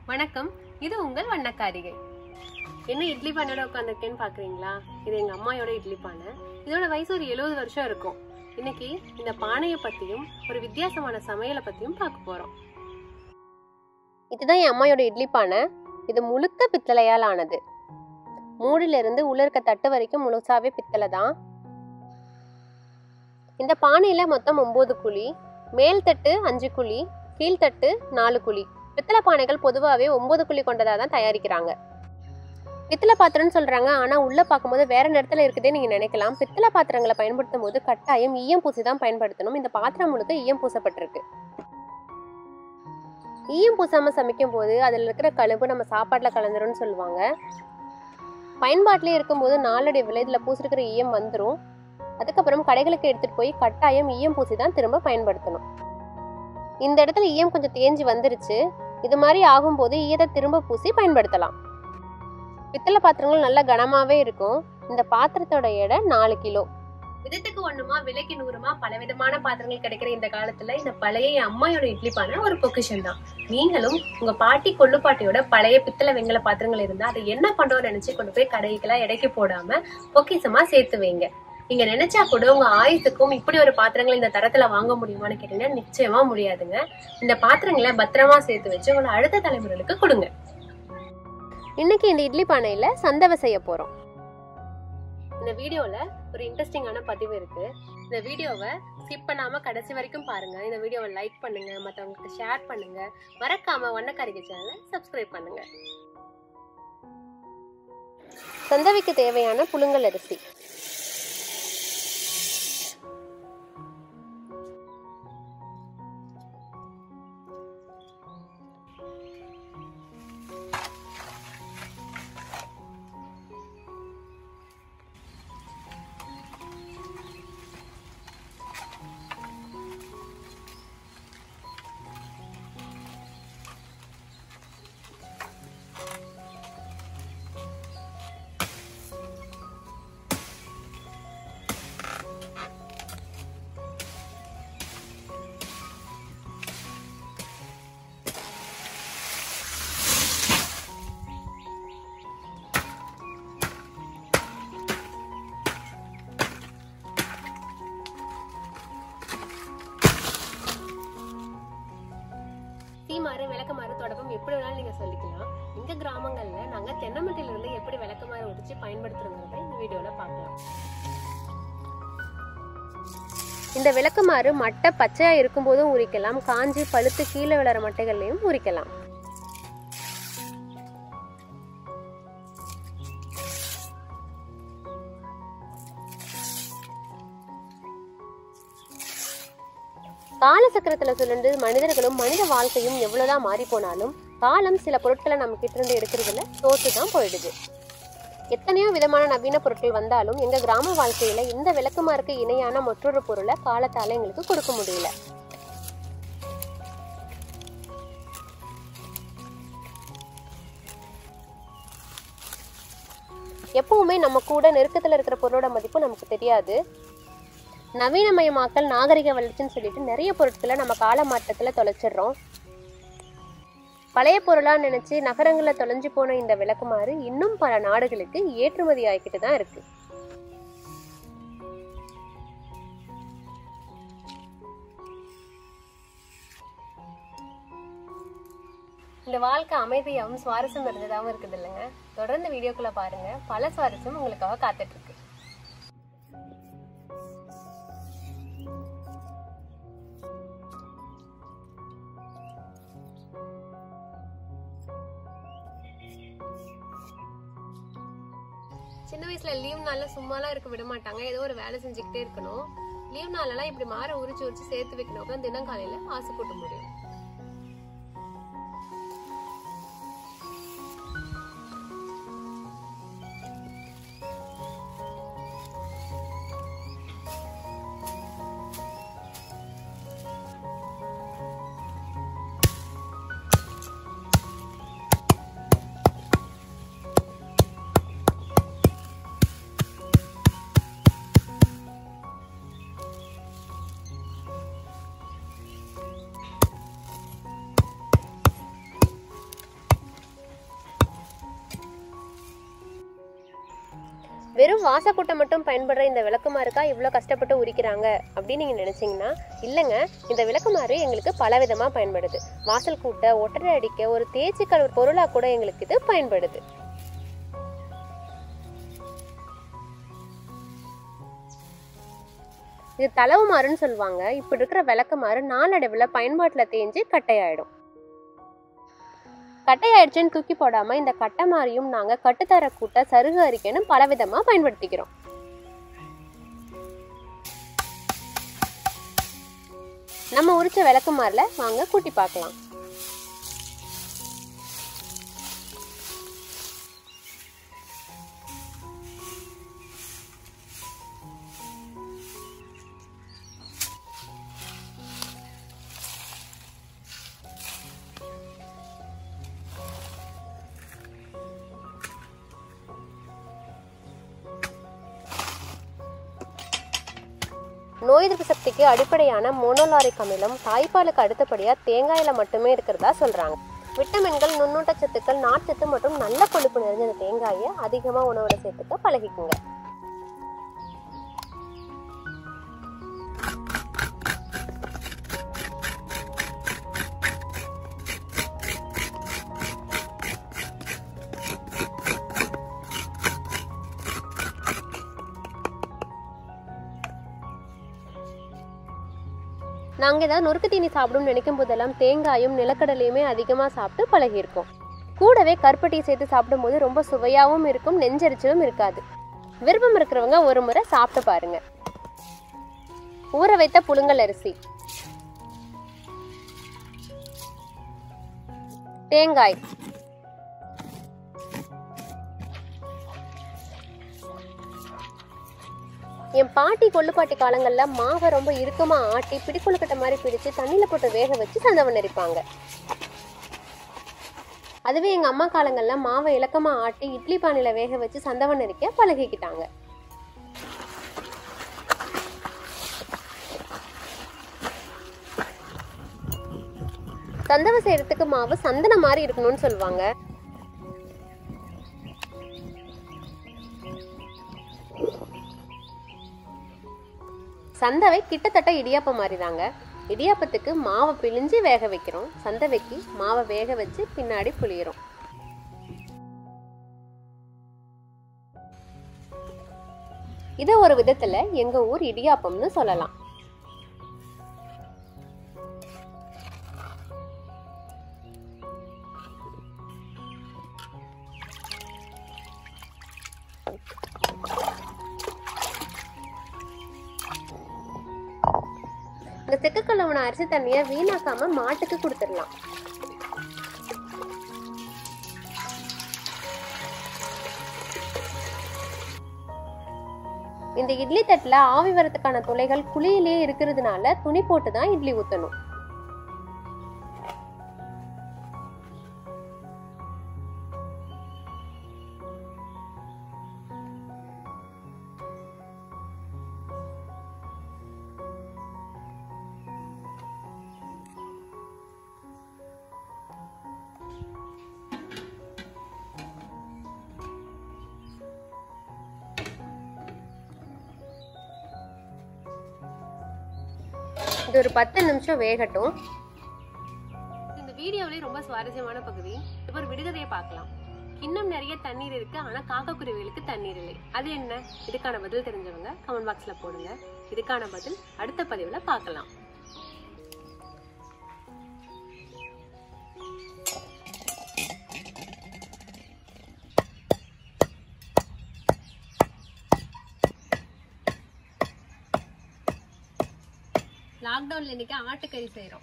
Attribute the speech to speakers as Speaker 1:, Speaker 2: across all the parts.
Speaker 1: வணக்கம் இது உங்கள் வண்ணக்காரிகை என்ன இட்லி பானையோட உட்காந்துருக்கேன்னு பாக்குறீங்களா இது எங்க அம்மாயோட இட்லி பானை இதோட வயசு ஒரு எழுபது வருஷம் இருக்கும் இன்னைக்கு இந்த பானையை பத்தியும் ஒரு வித்தியாசமான சமையலை பத்தியும் பார்க்க போறோம் இதுதான் என் அம்மாயோட இட்லி பானை இது முழுக்க பித்தளையால் ஆனது மூடில இருந்து உள்ள இருக்க தட்டு வரைக்கும் முழுசாவே பித்தளை தான் இந்த பானையில மொத்தம் ஒன்பது குழி மேல் தட்டு அஞ்சு குழி கீழ்த்தட்டு நாலு குழி பித்தளை பானைகள் பொதுவாகவே ஒன்பது குழி கொண்டதாக தான் தயாரிக்கிறாங்க பித்தளை பாத்திரம்னு சொல்றாங்க ஆனா உள்ள பார்க்கும்போது வேற நேரத்துல இருக்குதே நீங்க நினைக்கலாம் பித்தளை பாத்திரங்களை பயன்படுத்தும் போது கட்டாயம் ஈயம் பூசி தான் பயன்படுத்தணும் இந்த பாத்திரம் முழுக்க ஈயம் பூசப்பட்டிருக்கு ஈயம் பூசாம சமைக்கும் போது அதுல இருக்கிற கழுப்பு நம்ம சாப்பாட்டுல கலந்துரும்னு சொல்லுவாங்க பயன்பாட்டிலே இருக்கும்போது நாளடைவில் இதுல பூசிருக்கிற ஈயம் வந்துடும் அதுக்கப்புறம் கடைகளுக்கு எடுத்துட்டு போய் கட்டாயம் ஈயம் பூசி தான் திரும்ப பயன்படுத்தணும் இந்த இடத்துல ஈயம் கொஞ்சம் தேஞ்சு வந்துருச்சு இது மாதிரி ஆகும்போது ஈயத்தை திரும்ப பூசி பயன்படுத்தலாம் பித்தளை பாத்திரங்கள் நல்ல கனமாவே இருக்கும் இந்த பாத்திரத்தோட எடை நாலு கிலோ விதத்துக்கு ஒண்ணுமா விலைக்கு நூறுமா பலவிதமான பாத்திரங்கள் கிடைக்கிற இந்த காலத்துல இந்த பழைய என் அம்மாயோட இட்லி பானை ஒரு பொக்கிஷன் தான் நீங்களும் உங்க பாட்டி கொள்ளு பாட்டியோட பழைய பித்தளை வெங்கல பாத்திரங்கள் இருந்தா அதை என்ன பண்றோம் நினைச்சு கொண்டு போய் கடைக்கெல்லாம் எடைக்கு போடாம பொக்கிஷமா சேர்த்து வைங்க நீங்க நினைச்சா கூட உங்க ஆயுசுக்கும் இப்படி ஒரு பாத்திரங்கள் இந்த தரத்துல வாங்க முடியுமான்னு கேட்டீங்கன்னா நிச்சயமா முடியாதுங்க இந்த பாத்திரங்களை பத்திரமா சேர்த்து வச்சு உங்களோட அடுத்த தலைமுறைகளுக்கு கொடுங்க இன்னைக்கு இந்த இட்லி பானையில சந்தவை செய்ய போறோம் இந்த வீடியோல ஒரு இன்ட்ரெஸ்டிங்கான பதிவு இருக்கு இந்த வீடியோவை ஸ்கிப் பண்ணாம கடைசி வரைக்கும் பாருங்க இந்த வீடியோவை லைக் பண்ணுங்க மத்தவங்களுக்கு ஷேர் பண்ணுங்க மறக்காம வண்ணக்காரிகை சேனலை சப்ஸ்கிரைப் பண்ணுங்க சந்தவைக்கு தேவையான புழுங்கல் அரிசி சீமாறு விளக்கமாறு தொடக்கம் எப்படி வேணாலும் நீங்க சொல்லிக்கலாம் எங்க கிராமங்கள்ல நாங்க தென்னமட்டையில இருந்து எப்படி விளக்கமாறு உடிச்சு பயன்படுத்துறோங்கிறத இந்த வீடியோல பார்க்கலாம் இந்த விளக்குமாறு மட்டை பச்சையா இருக்கும்போதும் உரிக்கலாம் காஞ்சி பழுத்து கீழே விழற மட்டைகள்லயும் உரிக்கலாம் கால சக்கரத்துல சுழண்டு மனிதர்களும் மனித வாழ்க்கையும் எவ்வளவுதான் மாறி போனாலும் காலம் சில பொருட்களை நம்ம கிட்ட இருந்து எடுக்கிறதுல தோத்து தான் போயிடுது எத்தனையோ விதமான நவீன பொருட்கள் வந்தாலும் எங்க கிராம வாழ்க்கையில இந்த விளக்குமாருக்கு இணையான மற்றொரு பொருளை காலத்தால எங்களுக்கு கொடுக்க முடியல எப்பவுமே நம்ம கூட நெருக்கத்துல இருக்கிற பொருளோட மதிப்பு நமக்கு தெரியாது நவீனமயமாக்கல் நாகரிக வளர்ச்சின்னு சொல்லிட்டு நிறைய பொருட்களை நம்ம கால மாற்றத்துல தொலைச்சிடுறோம் பழைய பொருளா நினைச்சு நகரங்கள்ல தொலைஞ்சு போன இந்த விளக்குமாறு இன்னும் பல நாடுகளுக்கு ஏற்றுமதி ஆகிக்கிட்டு தான் இருக்கு இந்த வாழ்க்கை அமைதியாகவும் சுவாரஸ்யம் இருந்ததாகவும் இருக்குது இல்லைங்க தொடர்ந்து வீடியோக்குள்ள பாருங்க பல சுவாரஸ்யம் உங்களுக்காக காத்துட்டு இருக்கு சின்ன வயசுல லீவ் நாள்ல சும்மாலாம் இருக்க விட மாட்டாங்க ஏதோ ஒரு வேலை செஞ்சுக்கிட்டே இருக்கணும் லீவ் நாளெல்லாம் இப்படி மாற உரிச்சு உரிச்சு சேர்த்து வைக்கணும் தினம் காலையில ஆசை கூட்ட முடியும் வெறும் வாசக்கூட்டை மட்டும் பயன்படுற இந்த விளக்குமாறுக்கா இவ்வளோ கஷ்டப்பட்டு உரிக்கிறாங்க அப்படின்னு நீங்கள் நினச்சிங்கன்னா இல்லைங்க இந்த விளக்குமாறு எங்களுக்கு பலவிதமாக பயன்படுது வாசல் கூட்ட ஒட்டடை அடிக்க ஒரு தேய்ச்சி கழுவு பொருளாக கூட எங்களுக்கு இது பயன்படுது இது தளவுமாறுன்னு சொல்லுவாங்க இப்படி இருக்கிற விளக்குமாறு நாளடைவில் பயன்பாட்டில் தேஞ்சு கட்டையாயிடும் கட்டையாயிடுச்சுன்னு தூக்கி போடாம இந்த கட்டை மாதிரியும் நாங்க கட்டுத்தர கூட்ட சருகு அரிக்கைன்னு பலவிதமா பயன்படுத்திக்கிறோம் நம்ம உரிச்ச விளக்குமாறுல வாங்க கூட்டி பார்க்கலாம் நோய் எதிர்ப்பு சக்திக்கு அடிப்படையான மோனோலாரிக் அமிலம் தாய்ப்பாலுக்கு அடுத்தபடியாக தேங்காயில் மட்டுமே இருக்கிறதா சொல்கிறாங்க விட்டமின்கள் நுண்ணூட்டச்சத்துக்கள் நார்ச்சத்து மற்றும் நல்ல கொழுப்பு நிறைஞ்ச இந்த தேங்காயை அதிகமாக உணவுல சேர்த்துக்க பழகிக்குங்க நாங்கள் ஏதாவது நொறுக்கு தீனி சாப்பிடணும்னு நினைக்கும் போதெல்லாம் தேங்காயும் நிலக்கடலையுமே அதிகமாக சாப்பிட்டு பழகியிருக்கோம் கூடவே கருப்பட்டியை சேர்த்து சாப்பிடும்போது ரொம்ப சுவையாகவும் இருக்கும் நெஞ்சரிச்சலும் இருக்காது விருப்பம் இருக்கிறவங்க ஒரு முறை சாப்பிட்டு பாருங்க ஊற வைத்த புழுங்கல் அரிசி தேங்காய் என் பாட்டி கொள்ளுப்பாட்டி காலங்கள்ல மாவை ரொம்ப இறுக்கமா ஆட்டி பிடிக்குழுக்கட்டை மாதிரி பிடிச்சு தண்ணியில போட்டு வேக வச்சு சந்தவன் எரிப்பாங்க அதுவே எங்க அம்மா காலங்கள்ல மாவை இலக்கமா ஆட்டி இட்லி பானையில வேக வச்சு சந்தவன் எரிக்க பழகிக்கிட்டாங்க சந்தவை செய்யறதுக்கு மாவு சந்தன மாதிரி இருக்கணும்னு சொல்லுவாங்க சந்தவை கிட்டத்தட்ட இடியாப்பம் மாதிரி தாங்க இடியாப்பத்துக்கு மாவை பிழிஞ்சு வேக வைக்கிறோம் சந்தவைக்கு மாவை வேக வச்சு பின்னாடி புளியிறோம் இதை ஒரு விதத்துல எங்க ஊர் இடியாப்பம்னு சொல்லலாம் இந்த செக்கு கழுவுன அரிசி தண்ணியை வீணாக்காம மாட்டுக்கு கொடுத்துடலாம் இந்த இட்லி தட்டுல ஆவி வரதுக்கான துளைகள் குழியிலேயே இருக்கிறதுனால துணி போட்டு தான் இட்லி ஊத்தணும் இது ஒரு பத்து நிமிஷம் வேகட்டும் இந்த வீடியோவிலே ரொம்ப சுவாரஸ்யமான பகுதி இப்போ ஒரு விடுகதையை பார்க்கலாம் இன்னும் நிறைய தண்ணீர் இருக்கு ஆனா காக்கக்குருவிகளுக்கு தண்ணீர் இல்லை அது என்ன இதுக்கான பதில் தெரிஞ்சவங்க கமெண்ட் பாக்ஸ்ல போடுங்க இதுக்கான பதில் அடுத்த பதிவுல பார்க்கலாம் லாக்டவுன்ல இன்னைக்கு ஆட்டுக்கறி செய்றோம்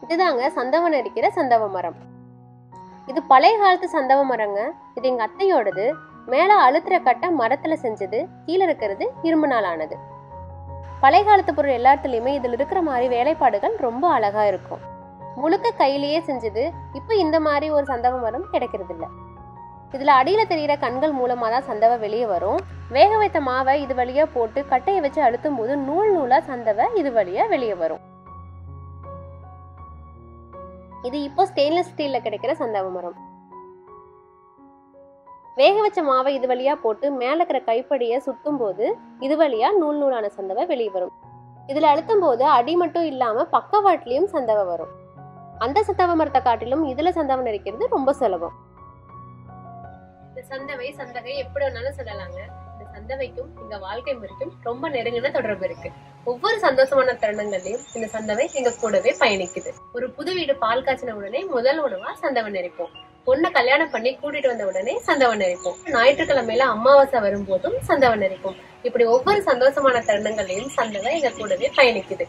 Speaker 1: இதுதாங்க சந்தவம் நெரிக்கிற சந்தவ மரம் இது பழைய காலத்து சந்தவ மரங்க இது எங்க அத்தையோடது மேல அழுத்துற கட்டை மரத்துல செஞ்சது கீழே இருக்கிறது இரும்பு நாள் ஆனது பழைய காலத்து பொருள் எல்லாத்துலயுமே இதுல இருக்கிற மாதிரி வேலைப்பாடுகள் ரொம்ப அழகா இருக்கும் முழுக்க கையிலேயே செஞ்சது இப்போ இந்த மாதிரி ஒரு சந்தவ மரம் கிடைக்கிறது இல்ல இதுல அடியில தெரியிற கண்கள் மூலமா தான் சந்தவை வெளியே வரும் வேக வைத்த மாவை இது வழியா போட்டு கட்டையை வச்சு அழுத்தும் போது நூல் நூலா சந்தவை இது வழியா வெளியே வரும் இது இப்போ ஸ்டெயின்லெஸ் ஸ்டீல்ல கிடைக்கிற சந்தவ மரம் வேக வச்ச மாவை இது வழியா போட்டு மேல இருக்கிற கைப்படியை சுத்தும் போது இது வழியா நூல் நூலான சந்தவை வெளியே வரும் இதுல அழுத்தும் போது அடி மட்டும் இல்லாம பக்கவாட்டிலையும் சந்தவை வரும் அந்த சந்தவ மரத்தை காட்டிலும் இதுல சந்தவம் நெரிக்கிறது ரொம்ப சுலபம் இந்த சந்தவை சந்தகை எப்படி வேணாலும் சொல்லலாங்க இந்த சந்தவைக்கும் எங்க வாழ்க்கை முறைக்கும் ரொம்ப நெருங்கின தொடர்பு இருக்கு ஒவ்வொரு சந்தோஷமான தருணங்கள்லயும் இந்த சந்தவை எங்க கூடவே பயணிக்குது ஒரு புது வீடு பால் காய்ச்சின உடனே முதல் உணவா சந்தவன் நெரிப்போம் பொண்ணை கல்யாணம் பண்ணி கூட்டிட்டு வந்த உடனே சந்தவன் நெரிப்போம் ஞாயிற்றுக்கிழமையில அமாவாசை வரும்போதும் சந்தவன் நெரிப்போம் இப்படி ஒவ்வொரு சந்தோஷமான தருணங்கள்லயும் சந்தவை எங்க கூடவே பயணிக்குது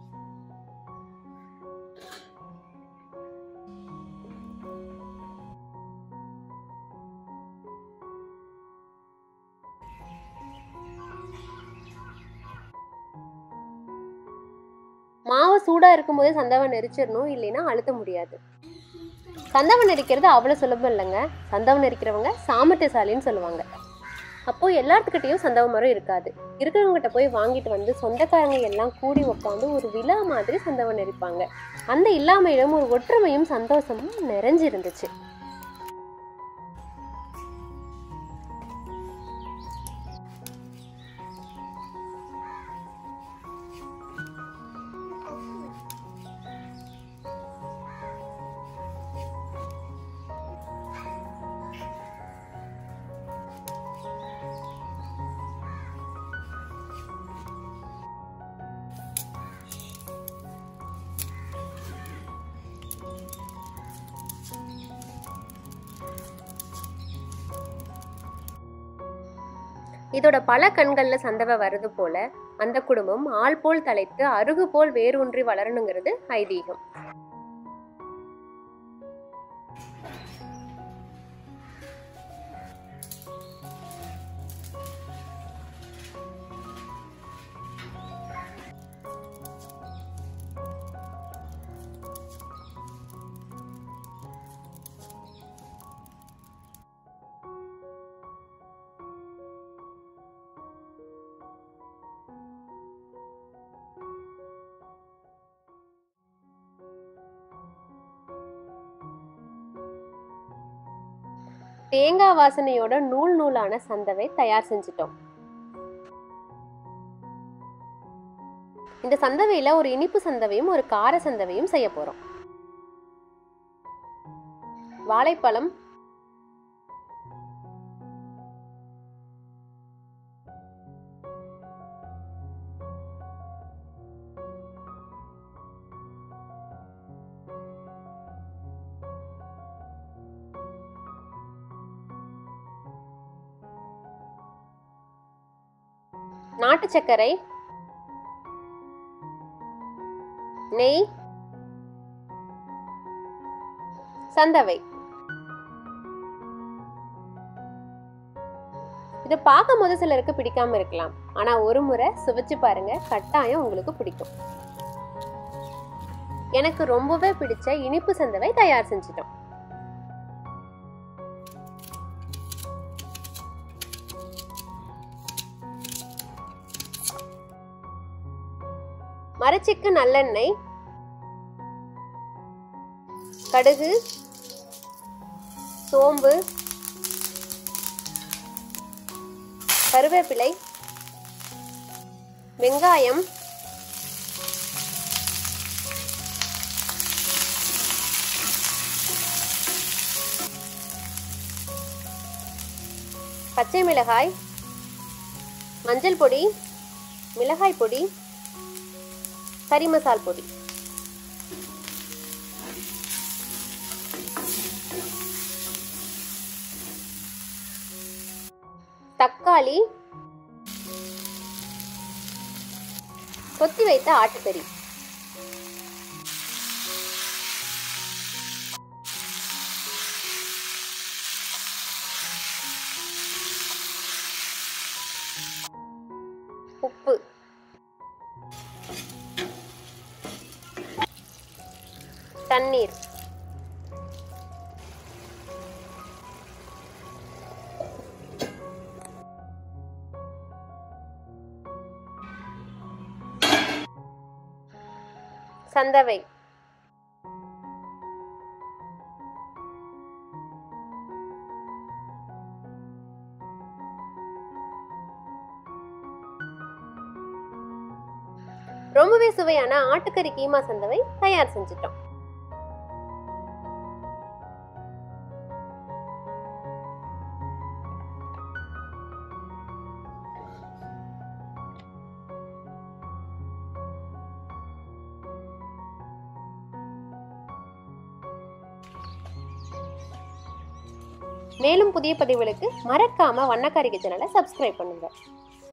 Speaker 1: மாவு சூடா இருக்கும்போதே சந்தவை நெரிச்சிடணும் இல்லைன்னா அழுத்த முடியாது சந்தவம் நெரிக்கிறது அவ்வளோ சுலபம் இல்லைங்க சந்தவம் நெரிக்கிறவங்க சாமர்த்தியசாலின்னு சொல்லுவாங்க அப்போ எல்லாத்துக்கிட்டையும் சந்தவ மரம் இருக்காது இருக்கிறவங்ககிட்ட போய் வாங்கிட்டு வந்து சொந்தக்காரங்க எல்லாம் கூடி உட்காந்து ஒரு விழா மாதிரி சந்தவம் நெரிப்பாங்க அந்த இல்லாமையிலும் ஒரு ஒற்றுமையும் சந்தோஷமும் நிறைஞ்சு இருந்துச்சு இதோட பல கண்கள்ல சந்தவை வருது போல அந்த குடும்பம் ஆள் போல் தலைத்து அருகு போல் வேரூன்றி வளரணுங்கிறது ஐதீகம் தேங்காய் வாசனையோட நூல் நூலான சந்தவை தயார் செஞ்சுட்டோம் இந்த சந்தவையில ஒரு இனிப்பு சந்தவையும் ஒரு கார சந்தவையும் செய்ய போறோம் வாழைப்பழம் நாட்டு சர்க்கரை நெய் சந்தவை இதை பார்க்கும் போது சிலருக்கு பிடிக்காம இருக்கலாம் ஆனா ஒரு முறை சுவைச்சு பாருங்க கட்டாயம் உங்களுக்கு பிடிக்கும் எனக்கு ரொம்பவே பிடிச்ச இனிப்பு சந்தவை தயார் செஞ்சிட்டோம் மரச்சிக்கு நல்லெண்ணெய் கடுகு சோம்பு கருவேப்பிலை வெங்காயம் பச்சை மிளகாய் மஞ்சள் பொடி மிளகாய் பொடி கறி மசால் பொடி தக்காளி கொத்தி வைத்த ஆட்டுக்கறி பன்னீர் சந்தவை ரொம்பவே சுவையான ஆட்டுக்கறி கீமா சந்தவை தயார் செஞ்சுட்டோம் மேலும் புதிய பதிவுகளுக்கு மறக்காம வண்ணக்காரி கிச்சனலை சப்ஸ்கிரைப் பண்ணுங்க